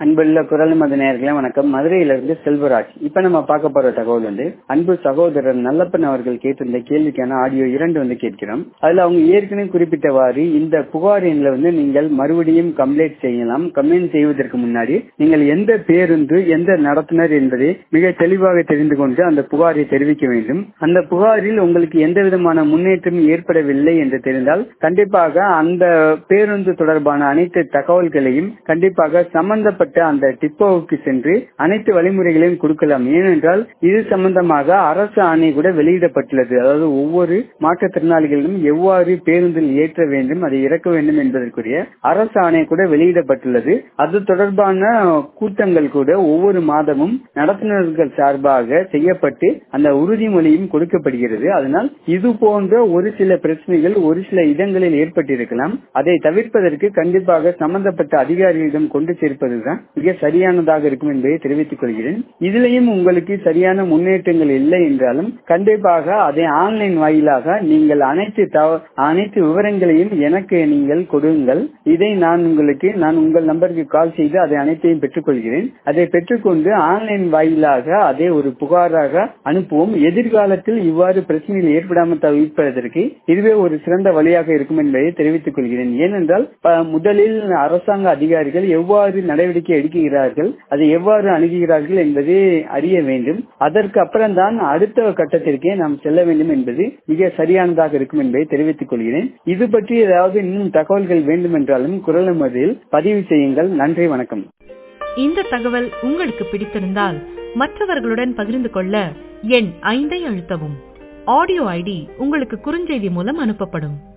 அன்புள்ள குரல் மத நேயர்களே வணக்கம் மதுரையிலிருந்து செல்வராஜ் இப்ப நம்ம பார்க்க போற தகவல் வந்து அன்பு சகோதரர் நல்லப்பன் அவர்கள் கேட்டிருந்த கேள்விக்கான ஆடியோ இரண்டு வந்து கேட்கிறோம் அதுல அவங்க ஏற்கனவே குறிப்பிட்டவாறு இந்த புகார் எண்ணில் வந்து நீங்கள் மறுபடியும் கம்ப்ளைண்ட் செய்யலாம் கம்ப்ளைண்ட் செய்வதற்கு முன்னாடி நீங்கள் எந்த பேருந்து எந்த நடத்துனர் என்பதை மிக தெளிவாக தெரிந்து கொண்டு அந்த புகாரை தெரிவிக்க வேண்டும் அந்த புகாரில் உங்களுக்கு எந்த விதமான முன்னேற்றம் ஏற்படவில்லை என்று தெரிந்தால் கண்டிப்பாக அந்த பேருந்து தொடர்பான அனைத்து தகவல்களையும் கண்டிப்பாக சம்பந்தப்பட்ட அந்த டிப்போவுக்கு சென்று அனைத்து வழிமுறைகளையும் கொடுக்கலாம் ஏனென்றால் இது சம்பந்தமாக அரசு ஆணை கூட வெளியிடப்பட்டுள்ளது அதாவது ஒவ்வொரு மாற்றுத்திறனாளிகளிலும் எவ்வாறு பேருந்தில் ஏற்ற வேண்டும் அதை இறக்க வேண்டும் என்பதற்குரிய அரசு ஆணை கூட வெளியிடப்பட்டுள்ளது அது தொடர்பான கூட்டங்கள் கூட ஒவ்வொரு மாதமும் நடத்துனர்கள் சார்பாக செய்யப்பட்டு அந்த உறுதிமொழியும் கொடுக்கப்படுகிறது அதனால் இது போன்ற ஒரு சில பிரச்சனைகள் ஒரு சில இடங்களில் ஏற்பட்டிருக்கலாம் அதை தவிர்ப்பதற்கு கண்டிப்பாக சம்பந்தப்பட்ட அதிகாரிகளிடம் கொண்டு சேர்ப்பதுதான் மிக சரியானதாக இருக்கும் என்பதை தெரிவித்துக் கொள்கிறேன் இதிலையும் உங்களுக்கு சரியான முன்னேற்றங்கள் இல்லை என்றாலும் கண்டிப்பாக அதை ஆன்லைன் வாயிலாக நீங்கள் அனைத்து அனைத்து விவரங்களையும் எனக்கு நீங்கள் கொடுங்கள் இதை நான் உங்களுக்கு நான் உங்கள் நம்பருக்கு கால் செய்து அதை அனைத்தையும் பெற்றுக்கொள்கிறேன் அதை பெற்றுக்கொண்டு ஆன்லைன் வாயிலாக அதை ஒரு புகாராக அனுப்புவோம் எதிர்காலத்தில் இவ்வாறு பிரச்சனைகள் ஏற்படாமல் தவிர்ப்பதற்கு இதுவே ஒரு சிறந்த வழியாக இருக்கும் என்பதை தெரிவித்துக் கொள்கிறேன் ஏனென்றால் முதலில் அரசாங்க அதிகாரிகள் எவ்வாறு நடவடிக்கை எடுக்கிறார்கள் அதை எவ்வாறு அணுகுகிறார்கள் என்பதை அறிய வேண்டும் அதற்கு அப்புறம் தான் அடுத்த கட்டத்திற்கே நாம் செல்ல வேண்டும் என்பது மிக சரியானதாக இருக்கும் என்பதை தெரிவித்துக் கொள்கிறேன் இது பற்றி ஏதாவது இன்னும் தகவல்கள் வேண்டும் என்றாலும் குரல் மதில் பதிவு செய்யுங்கள் நன்றி வணக்கம் இந்த தகவல் உங்களுக்கு பிடித்திருந்தால் மற்றவர்களுடன் பகிர்ந்து கொள்ள எண் ஐந்தை அழுத்தவும் ஆடியோ ஐடி உங்களுக்கு குறுஞ்செய்தி மூலம் அனுப்பப்படும்